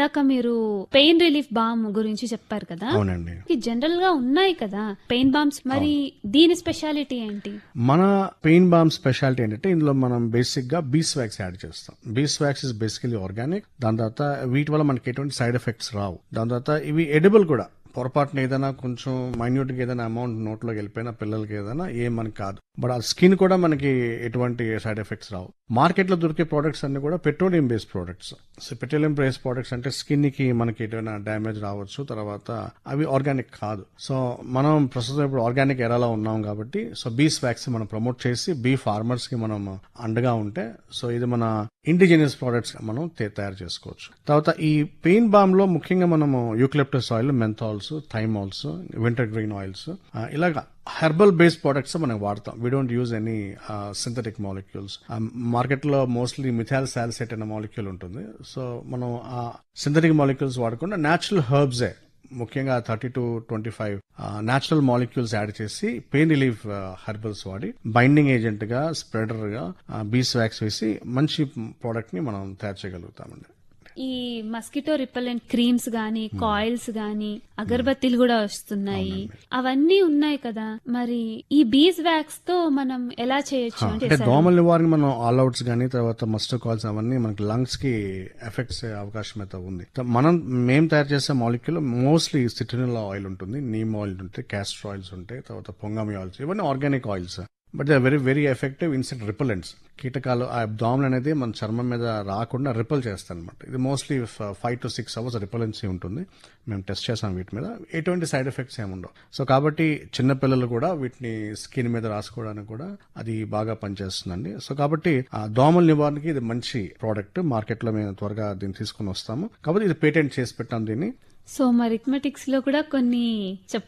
ఇందాక మీరు pain relief balm గురించి చెప్పారు కదా అవునండి జనరల్ గా ఉన్నాయి కదా పెయిన్ బామ్స్ మరి దీని స్పెషాలిటీ ఏంటి మన పెయిన్ బామ్ స్పెషాలిటీ ఏంటంటే ఇందులో మనం బేసిక్ గా బీస్ వ్యాక్స్ యాడ్ చేస్తాం బీస్ వ్యాక్స్ ఇస్ బేసికలీ ఆర్గానిక్ దాని తర్వాత వీటి వల్ల మనకి ఎటువంటి సైడ్ ఎఫెక్ట్స్ రావు దాని తర్వాత ఇవి ఎడిబుల్ కూడా పొరపాటున ఏదైనా కొంచెం మైన్యూట్ గా ఏదైనా అమౌంట్ నోట్లోకి వెళ్ళిపోయినా పిల్లలకి ఏదైనా ఏం మనకి కాదు బట్ ఆ స్కిన్ కూడా మనకి ఎటువంటి సైడ్ ఎఫెక్ట్స్ రావు మార్కెట్ లో దొరికే ప్రోడక్ట్స్ అన్ని కూడా petroleum based products so petroleum based products అంటే స్కిన్ కి మనకి ఎటువంటి డ్యామేజ్ రావచ్చు తర్వాత అవి ఆర్గానిక్ కాదు సో మనం ప్రస్తుతం ఇప్పుడు ఆర్గానిక్ ఎరాలో ఉన్నాం కాబట్టి సో బీస్ వ్యాక్స్ మనం ప్రమోట్ చేసి బీ ఫార్మర్స్ కి మనం అండగా ఉంటే సో ఇది మన ఇండిజినియస్ ప్రోడక్ట్స్ మనం తే- తయారు చేసుకోవచ్చు తర్వాత ఈ పెయిన్ బామ్ లో ముఖ్యంగా మనము eucalyptus oil menthols thymols wintergreen oils ఇలాగా హెర్బల్ బేస్డ్ ప్రోడక్ట్స్ మనం వాడతాం we don't use any synthetic molecules market లో మోస్ట్లీ మిథాల్ సాల్సెట్ అనే మాలిక్యూల్ ఉంటుంది సో మనం ఆ సింథటిక్ మాలిక్యూల్స్ వాడకుండా న్యాచురల్ హర్బ్సే ముఖ్యంగా thirty to twenty five natural molecules add చేసి పెయిన్ రిలీఫ్ హెర్బల్స్ వాడి బైండింగ్ ఏజెంట్ గా స్ప్రెడర్ గా బీస్ వ్యాక్స్ వేసి మంచి ప్రోడక్ట్ ని మనం తయారు చేయగలుగుతామండి ఈ మస్కిటో రిపెలెంట్ క్రీమ్స్ గానీ కాయిల్స్ గానీ అగరబత్తీలు కూడా వస్తున్నాయి అవన్నీ ఉన్నాయి కదా మరి ఈ బీస్ వ్యాక్స్ తో మనం ఎలా చేయొచ్చు అంటే అంటే దోమల నివారణ మనం ఆల్ అవుట్స్ గానీ తర్వాత మస్టర్ కాల్స్ అవన్నీ మనకి లంగ్స్ కి ఎఫెక్ట్స్ అయ్యే అవకాశం అయితే ఉంది త- మనం మేము తయారు చేసే మాలిక్యూల్ మోస్ట్లీ సిట్రినల్ ఆయిల్ ఉంటుంది నీమ్ ఆయిల్ ఉంటాయి క్యాస్టర్ ఆయిల్స్ ఉంటాయి తర్వాత పొంగమి ఆయిల్స్ ఇవన్నీ organic oils but they very very effective insect repellents కీటకాలు ఆ దోమలు అనేది మన చర్మం మీద రాకుండా రిపల్ చేస్తాయి అనమాట ఇది mostly five to six hours repellency ఉంటుంది మేము టెస్ట్ చేసాం వీటి మీద ఎటువంటి సైడ్ ఎఫెక్ట్స్ ఏమి ఉండవు సో కాబట్టి చిన్నపిల్లలు కూడా వీటిని స్కిన్ మీద రాసుకోవడానికి కూడా అది బాగా పనిచేస్తుందండి సో కాబట్టి ఆ దోమల నివారణకి ఇది మంచి ప్రోడక్ట్ మార్కెట్ లో మేము త్వరగా దీన్ని తీసుకుని వస్తాము కాబట్టి ఇది పేటెంట్ చేసి పెట్టాం దీన్ని సో మరి రిథమెటిక్స్ లో కూడా కొన్ని చెప్